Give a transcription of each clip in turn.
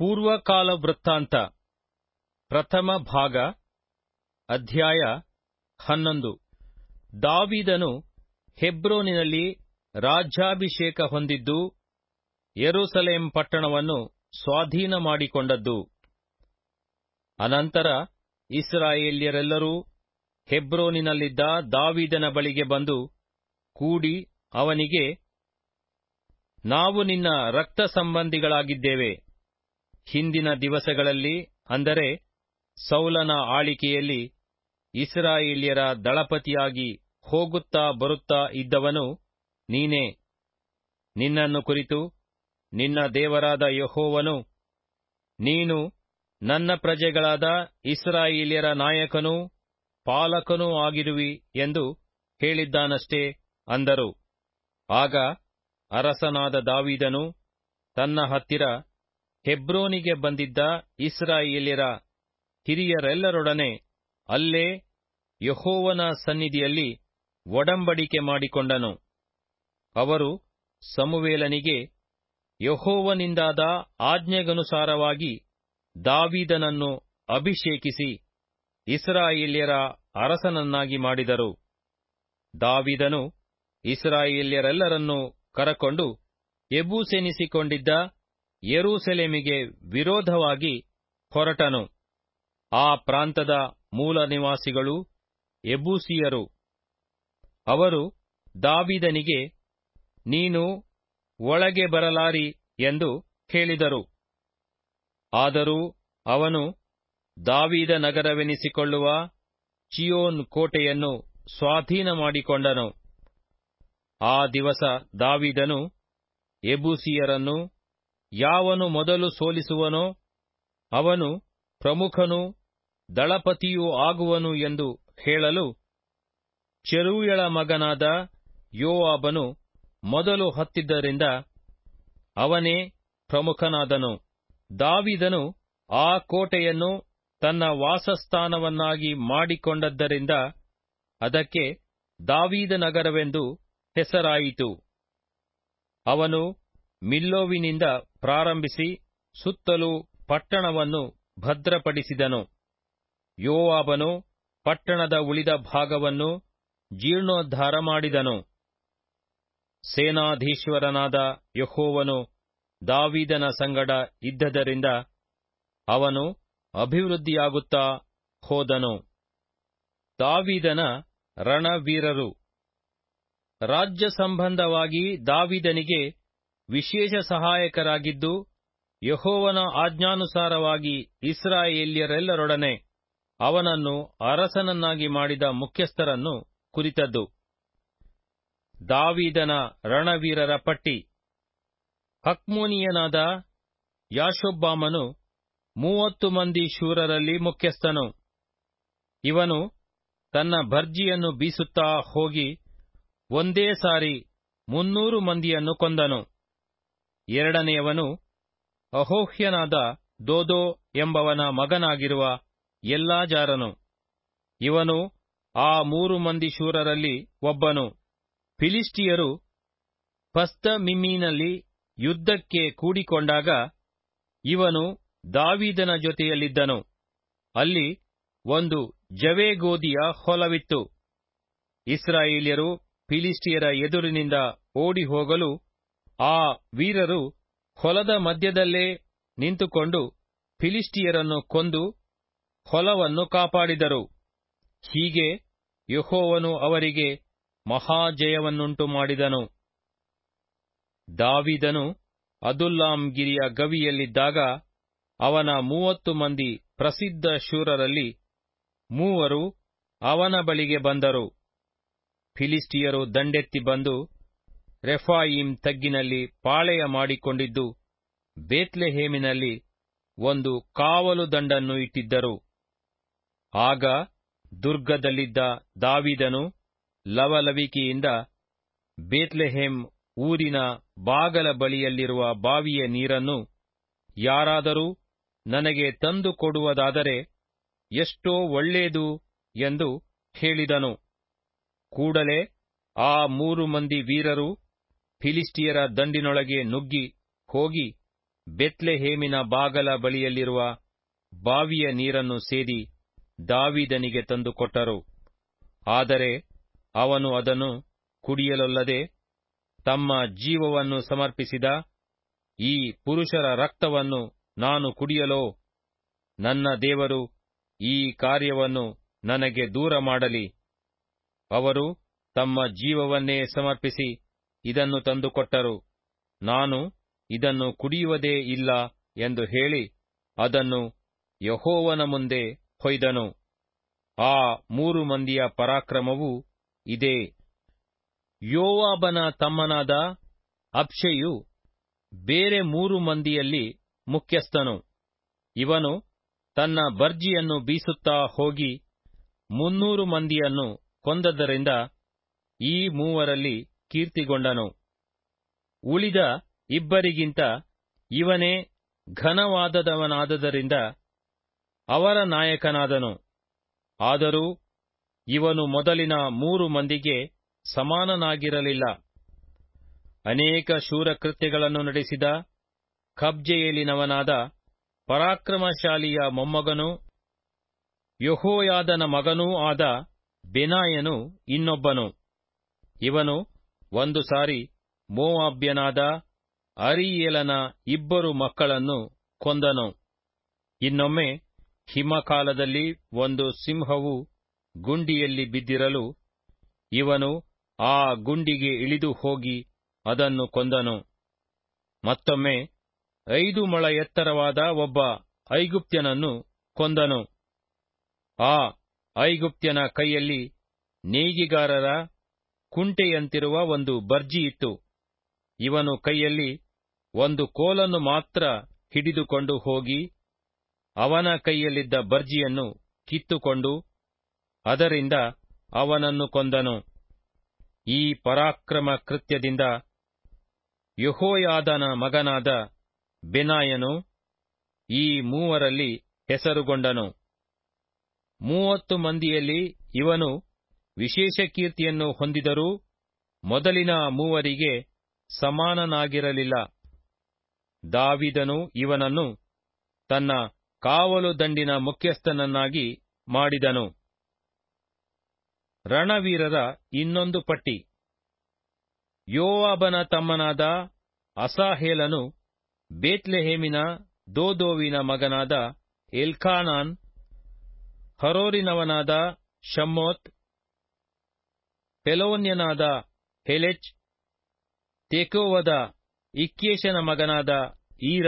ಪೂರ್ವಕಾಲ ವೃತ್ತಾಂತ ಪ್ರಥಮ ಭಾಗ ಅಧ್ಯಾಯ ಹನ್ನೊಂದು ದಾವಿದನು ಹೆಬ್ರೋನಿನಲ್ಲಿ ರಾಜ್ಯಾಭಿಷೇಕ ಹೊಂದಿದ್ದು ಯೆರೂಸಲೇಮ್ ಪಟ್ಟಣವನ್ನು ಸ್ವಾಧೀನ ಮಾಡಿಕೊಂಡದ್ದು ಅನಂತರ ಇಸ್ರಾಯೇಲ್ಯರೆಲ್ಲರೂ ಹೆಬ್ರೋನಿನಲ್ಲಿದ್ದ ದಾವಿದನ ಬಳಿಗೆ ಬಂದು ಕೂಡಿ ಅವನಿಗೆ ನಾವು ನಿನ್ನ ರಕ್ತ ಸಂಬಂಧಿಗಳಾಗಿದ್ದೇವೆ ಹಿಂದಿನ ದಿವಸಗಳಲ್ಲಿ ಅಂದರೆ ಸೌಲನ ಆಳಿಕೆಯಲ್ಲಿ ಇಸ್ರಾಯೇಲ್ಯರ ದಳಪತಿಯಾಗಿ ಹೋಗುತ್ತಾ ಬರುತ್ತಾ ಇದ್ದವನು ನೀನೇ ನಿನ್ನನ್ನು ಕುರಿತು ನಿನ್ನ ದೇವರಾದ ಯೆಹೋವನು ನೀನು ನನ್ನ ಪ್ರಜೆಗಳಾದ ಇಸ್ರಾಯೇಲ್ಯರ ನಾಯಕನೂ ಪಾಲಕನೂ ಆಗಿರುವಿ ಎಂದು ಹೇಳಿದ್ದಾನಷ್ಟೇ ಅಂದರು ಆಗ ಅರಸನಾದ ದಾವಿದನು ತನ್ನ ಹತ್ತಿರ ಹೆಬ್ರೋನಿಗೆ ಬಂದಿದ್ದ ಇಸ್ರಾಯೇಲ್ಯರ ಹಿರಿಯರೆಲ್ಲರೊಡನೆ ಅಲ್ಲೇ ಯೆಹೋವನ ಸನ್ನಿಧಿಯಲ್ಲಿ ಒಡಂಬಡಿಕೆ ಮಾಡಿಕೊಂಡನು ಅವರು ಸಮುವೇಲನಿಗೆ ಯೆಹೋವನಿಂದಾದ ಆಜ್ಞೆಗನುಸಾರವಾಗಿ ದಾವಿದನನ್ನು ಅಭಿಷೇಕಿಸಿ ಇಸ್ರಾಯೇಲ್ಯರ ಅರಸನನ್ನಾಗಿ ಮಾಡಿದರು ದಾವಿದನು ಇಸ್ರಾಯೇಲ್ಯರೆಲ್ಲರನ್ನೂ ಕರಕೊಂಡು ಎಬೂಸೆನಿಸಿಕೊಂಡಿದ್ದ ಯೆರೂಸಲೇಮಿಗೆ ವಿರೋಧವಾಗಿ ಹೊರಟನು ಆ ಪ್ರಾಂತದ ಮೂಲ ನಿವಾಸಿಗಳು ಎಬೂಸಿಯರು ಅವರು ದಾವಿದನಿಗೆ ನೀನು ಒಳಗೆ ಬರಲಾರಿ ಎಂದು ಹೇಳಿದರು ಆದರೂ ಅವನು ದಾವಿದ ನಗರವೆನಿಸಿಕೊಳ್ಳುವ ಚಿಯೋನ್ ಕೋಟೆಯನ್ನು ಸ್ವಾಧೀನ ಮಾಡಿಕೊಂಡನು ಆ ದಿವಸ ದಾವಿದನು ಎಬೂಸಿಯರನ್ನು ಯಾವನು ಮೊದಲು ಸೋಲಿಸುವನೋ ಅವನು ಪ್ರಮುಖನೂ ದಳಪತಿಯೂ ಆಗುವನು ಎಂದು ಹೇಳಲು ಚೆರೂಯಳ ಮಗನಾದ ಯೋವಾಬನು ಮೊದಲು ಹತ್ತಿದ್ದರಿಂದ ಅವನೇ ಪ್ರಮುಖನಾದನು ದಾವಿದನು ಆ ಕೋಟೆಯನ್ನು ತನ್ನ ವಾಸಸ್ಥಾನವನ್ನಾಗಿ ಮಾಡಿಕೊಂಡದ್ದರಿಂದ ಅದಕ್ಕೆ ದಾವೀದ ನಗರವೆಂದು ಹೆಸರಾಯಿತು ಅವನು ಮಿಲ್ಲೋವಿನಿಂದ ಪ್ರಾರಂಭಿಸಿ ಸುತ್ತಲೂ ಪಟ್ಟಣವನ್ನು ಭದ್ರಪಡಿಸಿದನು ಯೋವಾಬನು ಪಟ್ಟಣದ ಉಳಿದ ಭಾಗವನ್ನು ಜೀರ್ಣೋದ್ಧಾರ ಮಾಡಿದನು ಸೇನಾಧೀಶ್ವರನಾದ ಯಹೋವನು ದಾವಿದನ ಸಂಗಡ ಇದ್ದದರಿಂದ ಅವನು ಅಭಿವೃದ್ಧಿಯಾಗುತ್ತಾ ಹೋದನು ದಾವಿದನ ರಣವೀರರು ರಾಜ್ಯ ಸಂಬಂಧವಾಗಿ ದಾವಿದನಿಗೆ ವಿಶೇಷ ಸಹಾಯಕರಾಗಿದ್ದು ಯಹೋವನ ಆಜ್ಞಾನುಸಾರವಾಗಿ ಇಸ್ರಾಯೇಲ್ಯರೆಲ್ಲರೊಡನೆ ಅವನನ್ನು ಅರಸನನ್ನಾಗಿ ಮಾಡಿದ ಮುಖ್ಯಸ್ಥರನ್ನು ಕುರಿತದ್ದು ದಾವಿದನ ರಣವೀರರ ಪಟ್ಟಿ ಹಕ್ಮೋನಿಯನಾದ ಯಾಶೊಬ್ಬಾಮನು ಮೂವತ್ತು ಮಂದಿ ಶೂರರಲ್ಲಿ ಮುಖ್ಯಸ್ಥನು ಇವನು ತನ್ನ ಭರ್ಜಿಯನ್ನು ಬೀಸುತ್ತಾ ಹೋಗಿ ಒಂದೇ ಸಾರಿ ಮುನ್ನೂರು ಮಂದಿಯನ್ನು ಕೊಂದನು ಎರಡನೆಯವನು ಅಹೋಹ್ಯನಾದ ದೋದೋ ಎಂಬವನ ಮಗನಾಗಿರುವ ಎಲ್ಲಾಜಾರನು ಇವನು ಆ ಮೂರು ಮಂದಿ ಶೂರರಲ್ಲಿ ಒಬ್ಬನು ಫಿಲಿಸ್ಟಿಯರು ಪಸ್ತಮಿಮ್ಮೀನಲ್ಲಿ ಯುದ್ಧಕ್ಕೆ ಕೂಡಿಕೊಂಡಾಗ ಇವನು ದಾವಿದನ ಜೊತೆಯಲ್ಲಿದ್ದನು ಅಲ್ಲಿ ಒಂದು ಜವೇಗೋದಿಯ ಹೊಲವಿತ್ತು ಇಸ್ರಾಯೇಲ್ಯರು ಫಿಲಿಸ್ಟಿಯರ ಎದುರಿನಿಂದ ಓಡಿ ಹೋಗಲು ಆ ವೀರರು ಹೊಲದ ಮಧ್ಯದಲ್ಲೇ ನಿಂತುಕೊಂಡು ಫಿಲಿಸ್ಟಿಯರನ್ನು ಕೊಂದು ಹೊಲವನ್ನು ಕಾಪಾಡಿದರು ಹೀಗೆ ಯಹೋವನು ಅವರಿಗೆ ಮಹಾಜಯವನ್ನುಂಟು ಮಾಡಿದನು ದಾವಿದನು ಅದುಲ್ಲಾಂ ಗಿರಿಯ ಗವಿಯಲ್ಲಿದ್ದಾಗ ಅವನ ಮೂವತ್ತು ಮಂದಿ ಪ್ರಸಿದ್ಧ ಶೂರರಲ್ಲಿ ಮೂವರು ಅವನ ಬಳಿಗೆ ಬಂದರು ಫಿಲಿಸ್ಟಿಯರು ದಂಡೆತ್ತಿ ಬಂದು ರೆಫಾಯಿಮ್ ತಗ್ಗಿನಲ್ಲಿ ಪಾಳೆಯ ಮಾಡಿಕೊಂಡಿದ್ದು ಬೇತ್ಲೆಹೇಮಿನಲ್ಲಿ ಒಂದು ಕಾವಲು ದಂಡನ್ನು ಇಟ್ಟಿದ್ದರು ಆಗ ದುರ್ಗದಲ್ಲಿದ್ದ ದಾವಿದನು ಲವಲವಿಕೆಯಿಂದ ಬೇತ್ಲೆಹೇಮ್ ಊರಿನ ಬಾಗಲ ಬಳಿಯಲ್ಲಿರುವ ಬಾವಿಯ ನೀರನ್ನು ಯಾರಾದರೂ ನನಗೆ ತಂದು ಕೊಡುವುದಾದರೆ ಎಷ್ಟೋ ಒಳ್ಳೇದು ಎಂದು ಹೇಳಿದನು ಕೂಡಲೇ ಆ ಮೂರು ಮಂದಿ ವೀರರು ಫಿಲಿಸ್ಟಿಯರ ದಂಡಿನೊಳಗೆ ನುಗ್ಗಿ ಹೋಗಿ ಬೆತ್ಲೆಹೇಮಿನ ಬಾಗಲ ಬಳಿಯಲ್ಲಿರುವ ಬಾವಿಯ ನೀರನ್ನು ಸೇದಿ ದಾವಿದನಿಗೆ ತಂದುಕೊಟ್ಟರು ಆದರೆ ಅವನು ಅದನ್ನು ಕುಡಿಯಲೊಲ್ಲದೆ ತಮ್ಮ ಜೀವವನ್ನು ಸಮರ್ಪಿಸಿದ ಈ ಪುರುಷರ ರಕ್ತವನ್ನು ನಾನು ಕುಡಿಯಲೋ ನನ್ನ ದೇವರು ಈ ಕಾರ್ಯವನ್ನು ನನಗೆ ದೂರ ಮಾಡಲಿ ಅವರು ತಮ್ಮ ಜೀವವನ್ನೇ ಸಮರ್ಪಿಸಿ ಇದನ್ನು ತಂದುಕೊಟ್ಟರು ನಾನು ಇದನ್ನು ಕುಡಿಯುವುದೇ ಇಲ್ಲ ಎಂದು ಹೇಳಿ ಅದನ್ನು ಯಹೋವನ ಮುಂದೆ ಹೊಯ್ದನು ಆ ಮೂರು ಮಂದಿಯ ಪರಾಕ್ರಮವು ಇದೇ ಯೋವಾಬನ ತಮ್ಮನಾದ ಅಬ್ಷೆಯು ಬೇರೆ ಮೂರು ಮಂದಿಯಲ್ಲಿ ಮುಖ್ಯಸ್ಥನು ಇವನು ತನ್ನ ಬರ್ಜಿಯನ್ನು ಬೀಸುತ್ತಾ ಹೋಗಿ ಮುನ್ನೂರು ಮಂದಿಯನ್ನು ಕೊಂದದ್ದರಿಂದ ಈ ಮೂವರಲ್ಲಿ ಕೀರ್ತಿಗೊಂಡನು ಉಳಿದ ಇಬ್ಬರಿಗಿಂತ ಇವನೇ ಘನವಾದದವನಾದದರಿಂದ ಅವರ ನಾಯಕನಾದನು ಆದರೂ ಇವನು ಮೊದಲಿನ ಮೂರು ಮಂದಿಗೆ ಸಮಾನನಾಗಿರಲಿಲ್ಲ ಅನೇಕ ಶೂರಕೃತ್ಯಗಳನ್ನು ನಡೆಸಿದ ಕಬ್ಜೆಯೇಲಿನವನಾದ ಪರಾಕ್ರಮಶಾಲಿಯ ಮೊಮ್ಮಗನೂ ಯಹೋಯಾದನ ಮಗನೂ ಆದ ಬೆನಾಯನು ಇನ್ನೊಬ್ಬನು ಇವನು ಒಂದು ಸಾರಿ ಮೋವಾಬ್ಯನಾದ ಅರಿಯೇಲನ ಇಬ್ಬರು ಮಕ್ಕಳನ್ನು ಕೊಂದನು ಇನ್ನೊಮ್ಮೆ ಹಿಮಕಾಲದಲ್ಲಿ ಒಂದು ಸಿಂಹವು ಗುಂಡಿಯಲ್ಲಿ ಬಿದ್ದಿರಲು ಇವನು ಆ ಗುಂಡಿಗೆ ಇಳಿದು ಹೋಗಿ ಅದನ್ನು ಕೊಂದನು ಮತ್ತೊಮ್ಮೆ ಐದು ಮೊಳ ಎತ್ತರವಾದ ಒಬ್ಬ ಐಗುಪ್ತ್ಯನನ್ನು ಕೊಂದನು ಆ ಐಗುಪ್ತ್ಯನ ಕೈಯಲ್ಲಿ ನೇಯ್ಗೆಗಾರರ ಕುಂಟೆಯಂತಿರುವ ಒಂದು ಬರ್ಜಿ ಇತ್ತು ಇವನು ಕೈಯಲ್ಲಿ ಒಂದು ಕೋಲನ್ನು ಮಾತ್ರ ಹಿಡಿದುಕೊಂಡು ಹೋಗಿ ಅವನ ಕೈಯಲ್ಲಿದ್ದ ಬರ್ಜಿಯನ್ನು ಕಿತ್ತುಕೊಂಡು ಅದರಿಂದ ಅವನನ್ನು ಕೊಂದನು ಈ ಪರಾಕ್ರಮ ಕೃತ್ಯದಿಂದ ಯಹೋಯಾದನ ಮಗನಾದ ಬೆನಾಯನು ಈ ಮೂವರಲ್ಲಿ ಹೆಸರುಗೊಂಡನು ಮೂವತ್ತು ಮಂದಿಯಲ್ಲಿ ಇವನು ವಿಶೇಷ ಕೀರ್ತಿಯನ್ನು ಹೊಂದಿದರೂ ಮೊದಲಿನ ಮೂವರಿಗೆ ಸಮಾನನಾಗಿರಲಿಲ್ಲ ದಾವಿದನು ಇವನನ್ನು ತನ್ನ ಕಾವಲು ದಂಡಿನ ಮುಖ್ಯಸ್ಥನನ್ನಾಗಿ ಮಾಡಿದನು ರಣವೀರರ ಇನ್ನೊಂದು ಪಟ್ಟಿ ಯೋವಾಬನ ತಮ್ಮನಾದ ಅಸಾಹೇಲನು ಬೇತ್ಲೆಹೇಮಿನ ದೋದೋವಿನ ಮಗನಾದ ಎಲ್ಖಾನಾನ್ ಹರೋರಿನವನಾದ ಶಮ್ಮೋತ್ ಪೆಲೋನ್ಯನಾದ ಹೆಲೆಚ್ ತೆಕೋವದ ಇಕ್ಕೇಶನ ಮಗನಾದ ಈರ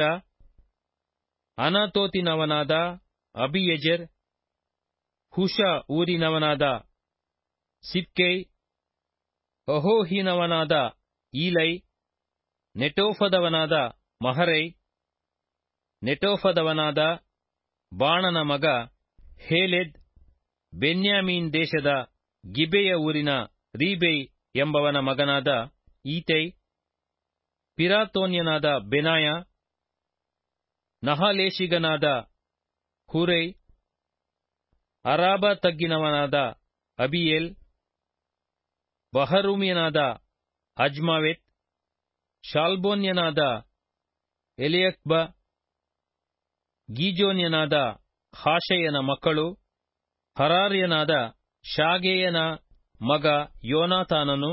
ಅನತೋತಿನವನಾದ ಅಬಿಯೆಜೆರ್ ಹುಷ ಊರಿನವನಾದ ಸಿಪ್ಕೈ ಅಹೋಹಿನವನಾದ ಈಲೈ ನೆಟೋಫದವನಾದ ಮಹರೈ ನೆಟೋಫದವನಾದ ಬಾಣನ ಮಗ ಹೇಲೆದ್ ಬೆನ್ಯಾಮೀನ್ ದೇಶದ ಗಿಬೆಯ ಊರಿನ ರೀಬೈ ಎಂಬವನ ಮಗನಾದ ಈತೈ ಪಿರಾತೋನ್ಯನಾದ ಬೆನಾಯ ನಹಲೇಶಿಗನಾದ ಹುರೈ ಅರಾಬ ತಗ್ಗಿನವನಾದ ಅಬಿಯೇಲ್ ಬಹರೂಮ್ಯನಾದ ಅಜ್ಮಾವೆತ್ ಶಾಲ್ಬೋನ್ಯನಾದ ಎಲಿಯಕ್ಬ ಗೀಜೋನ್ಯನಾದ ಹಾಷೆಯನ ಮಕ್ಕಳು ಹರಾರ್ಯನಾದ ಶಾಗೇಯನ ಮಗ ಯೋನಾತಾನನು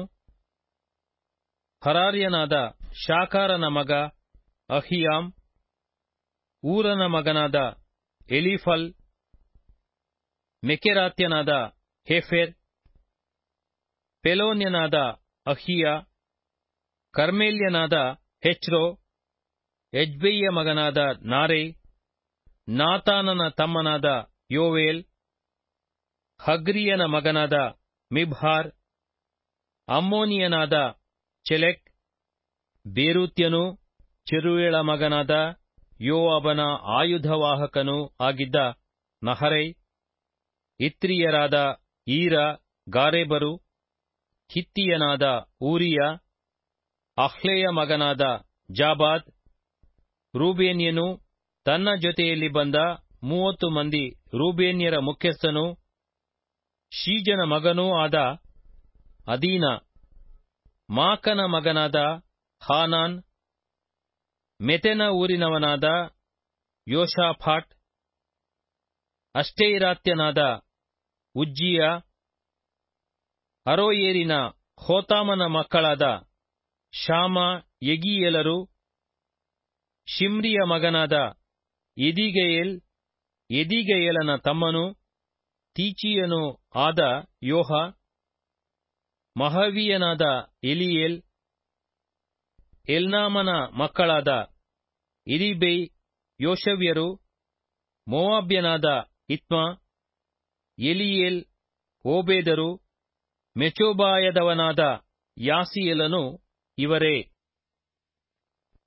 ಹರಾರ್ಯನಾದ ಶಾಕಾರನ ಮಗ ಅಹಿಯಾಮ್ ಊರನ ಮಗನಾದ ಎಲಿಫಲ್ ಮೆಕೆರಾತ್ಯನಾದ ಹೇಫೆರ್ ಪೆಲೋನ್ಯನಾದ ಅಹಿಯ ಕರ್ಮೇಲ್ಯನಾದ ಹೆಚ್ರೋ ಎಜ್ಬೆಯ್ಯ ಮಗನಾದ ನಾರೈ ನಾತಾನನ ತಮ್ಮನಾದ ಯೋವೇಲ್ ಹಗ್ರಿಯನ ಮಗನಾದ ಮಿಬ್ಹಾರ್ ಅಮ್ಮೋನಿಯನಾದ ಚೆಲೆಕ್ ಬೇರೂತ್ಯನೂ ಚೆರುಯೇಳ ಮಗನಾದ ಯೋವಾಬನ ಆಯುಧವಾಹಕನೂ ಆಗಿದ್ದ ನಹರೈ ಇತ್ರಿಯರಾದ ಈರ ಗಾರೇಬರು ಹಿತ್ತಿಯನಾದ ಊರಿಯ ಅಹ್ಲೆಯ ಮಗನಾದ ಜಾಬಾದ್ ರೂಬೇನ್ಯನು ತನ್ನ ಜೊತೆಯಲ್ಲಿ ಬಂದ ಮೂವತ್ತು ಮಂದಿ ರೂಬೇನ್ಯರ ಮುಖ್ಯಸ್ಥನೂ ಶೀಜನ ಮಗನೂ ಆದ ಅದೀನ ಮಾಕನ ಮಗನಾದ ಹಾನಾನ್ ಮೆತೆನ ಊರಿನವನಾದ ಯೋಷಾಫಾಟ್ ಅಷ್ಟೈರಾತ್ಯನಾದ ಉಜ್ಜೀಯ ಅರೋಯೇರಿನ ಹೋತಾಮನ ಮಕ್ಕಳಾದ ಶಾಮ ಯೆಗೀಯೇಲರು ಶಿಮ್ರಿಯ ಮಗನಾದ ಎದೀಗಯೇಲ್ ಎದೀಗಯೇಲನ ತಮ್ಮನು ತೀಚೀಯನೂ ಆದ ಯೋಹ ಮಹವೀಯನಾದ ಎಲಿಯೇಲ್ ಎಲ್ನಾಮನ ಮಕ್ಕಳಾದ ಇರಿಬೈ ಯೋಷವ್ಯರು ಮೋವಾಬ್ಯನಾದ ಇತ್ಮ ಎಲಿಯೇಲ್ ಓಬೇದರು ಮೆಚೋಬಾಯದವನಾದ ಯಾಸಿಯೇಲನು ಇವರೇ